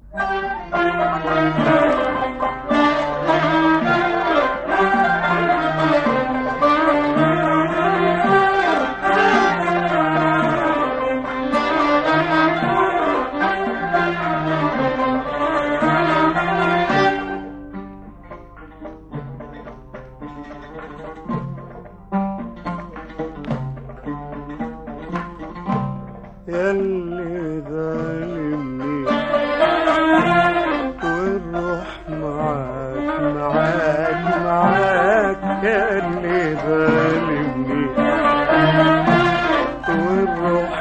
ياللي ظالمني والروح معاك معاك معاك ياللي ظالمني والروح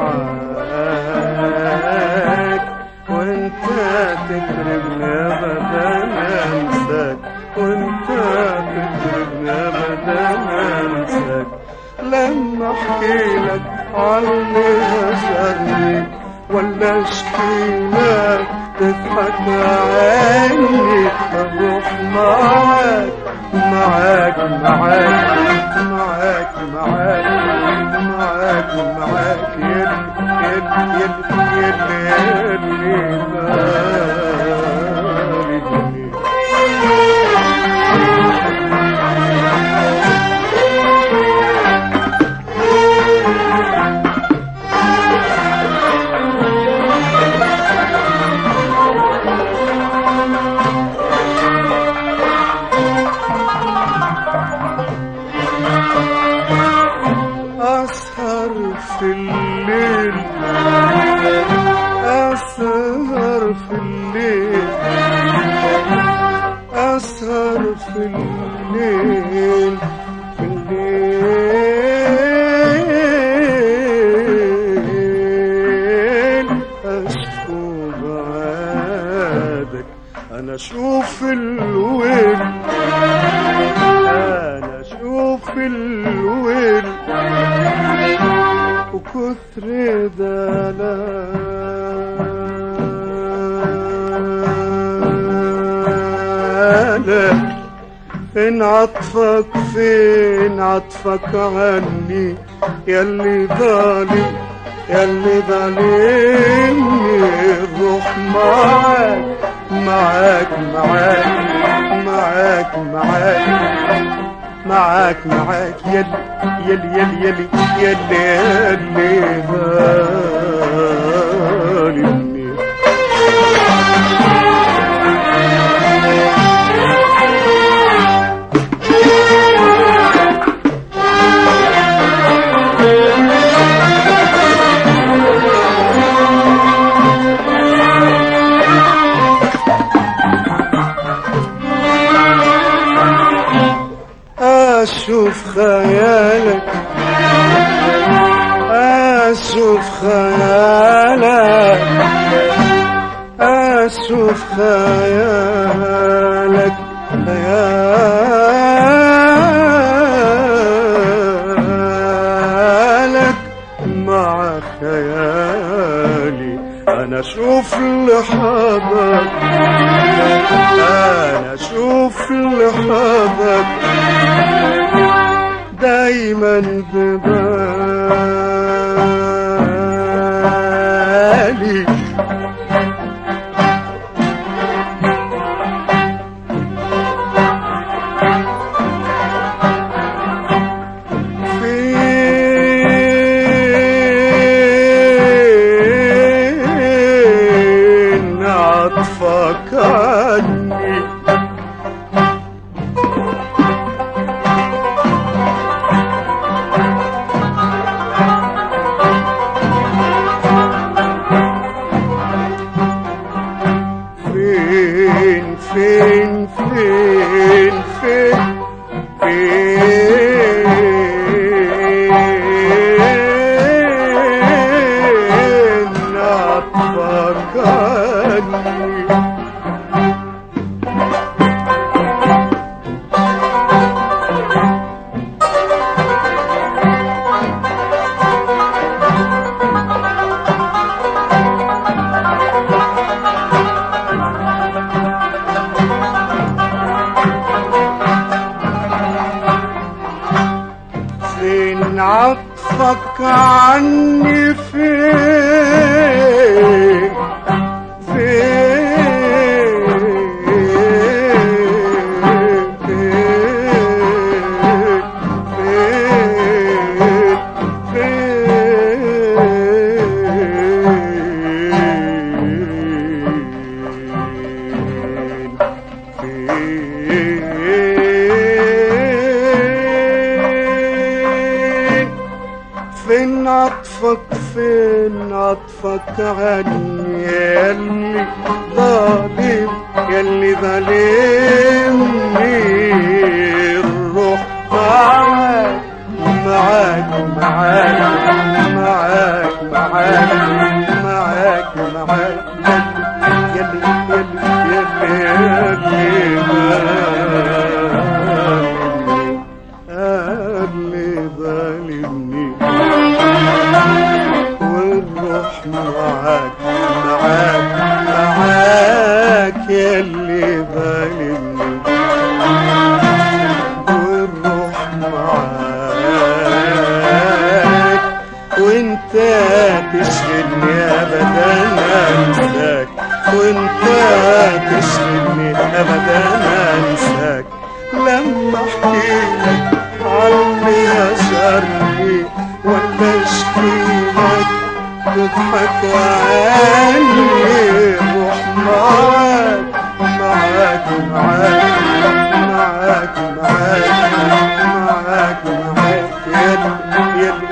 معاك وانت تكرمني ابدا انساك وانت تكرمني ابدا انساك لما احكي لك عني هجرني ولا اشكي لك تضحك عني اروح معاك معاك معاك معاك معاك معاك معاك يلي يلي يلي يلي يلي بالي أسهر في الليل أسهر في الليل أسهر في الليل في الليل أشكو بعادك أنا أشوف الويل أنا أشوف الويل وكثر دلالك فين عطفك فين عطفك عني ياللي ظالم ياللي ظالمني الروح معاك معاك معاك معاك معاك معاك معاك يلي يلي يلي يلي يلي يلي ظالمني أشوف خيالك أشوف خيالك أشوف خيالك خيالك مع خيالي أنا أشوف لحظك أنا أشوف لحظك دايما ببالي فين عطفك عني فين فين فين فين فين عطفك عني فين عطفك عني فين فين عني ياللي ظالم ياللي ظالمني الروح معاك معاك معاك معاك معاك معاك معاك ياللي ياللي ياللي ياللي ظالمني والروح معاك معاك معاك ياللي ظالمني والروح معاك وانت تشغلني ابدا انساك وانت تشغلني ابدا انساك لما احكي لك عني اسرني ولا اشكي لك تضحك عني روح معاك معاك معاك معاك معاك معاك معاك يا يا